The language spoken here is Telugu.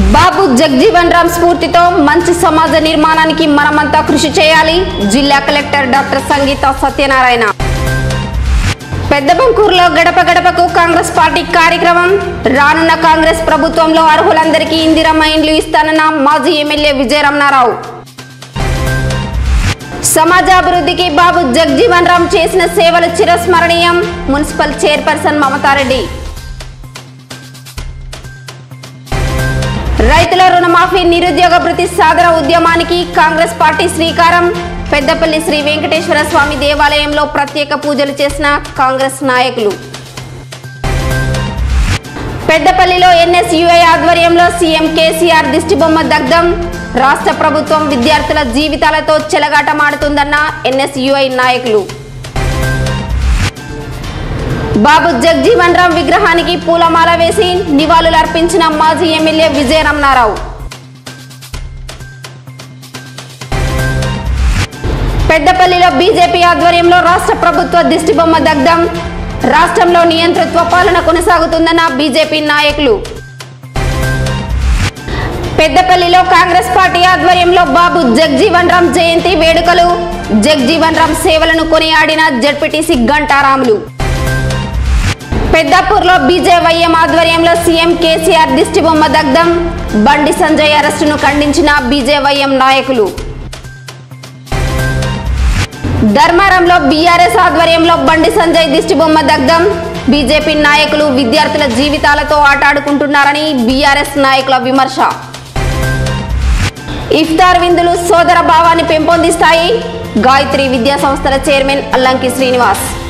బాబు జగ్జీవన్ రామ్ స్ఫూర్తితో మంచి సమాజ నిర్మాణానికి మనమంతా కృషి చేయాలి జిల్లా కలెక్టర్ డాక్టర్ సంగీత సత్యనారాయణ పెద్దబంకూరులో గడప గడపకు కాంగ్రెస్ పార్టీ కార్యక్రమం రానున్న కాంగ్రెస్ ప్రభుత్వంలో అర్హులందరికీ ఇందిరమ్మ ఇండ్లు ఇస్తానన్న మాజీ ఎమ్మెల్యే విజయరమణారావు సమాజాభివృద్ధికి బాబు జగ్జీవన్ రామ్ చేసిన సేవలు చిరస్మరణీయం మున్సిపల్ చైర్పర్సన్ మమతారెడ్డి రైతుల రుణమాఫీ నిరుద్యోగ భృతి సాధన ఉద్యమానికి కాంగ్రెస్ పార్టీ శ్రీకారం పెద్దపల్లి శ్రీ వెంకటేశ్వర స్వామి దేవాలయంలో ప్రత్యేక పూజలు చేసిన కాంగ్రెస్ నాయకులు పెద్దపల్లిలో ఎన్ఎస్యుఐ ఆధ్వర్యంలో సీఎం కేసీఆర్ దిష్టిబొమ్మ దగ్ధం రాష్ట్ర ప్రభుత్వం విద్యార్థుల జీవితాలతో చెలగాటమాడుతుందన్న ఎన్ఎస్యుఐ నాయకులు బాబు జగ్జీవన్ రామ్ విగ్రహానికి పూలమాల వేసి నివాళులర్పించిన మాజీ ఎమ్మెల్యే విజయరమణారావు పెద్దపల్లిలో బీజేపీ ఆధ్వర్యంలో రాష్ట్ర ప్రభుత్వ దిష్టిబొమ్మ దగ్ధం రాష్ట్రంలో నియంతృత్వ పాలన కొనసాగుతుందన్న బీజేపీ నాయకులు పెద్దపల్లిలో కాంగ్రెస్ పార్టీ ఆధ్వర్యంలో బాబు జగ్జీవన్ రామ్ జయంతి వేడుకలు జగ్జీవన్ రామ్ సేవలను కొనియాడిన జడ్పీటీసీ గంటారాములు పెద్దాపూర్లో బీజేవైఎం ఆధ్వర్యంలో సీఎం కేసీఆర్ దిష్టిబొమ్మ దగ్ధం బండి సంజయ్ అరెస్టును ఖండించిన బీజేవైఎం నాయకులు ధర్మారంలో బీఆర్ఎస్ ఆధ్వర్యంలో బండి సంజయ్ దిష్టిబొమ్మ దగ్ధం బీజేపీ నాయకులు విద్యార్థుల జీవితాలతో ఆటాడుకుంటున్నారని బీఆర్ఎస్ నాయకుల విమర్శ ఇఫ్తార్ విందులు సోదర భావాన్ని పెంపొందిస్తాయి గాయత్రి విద్యా సంస్థల చైర్మన్ అల్లంకి శ్రీనివాస్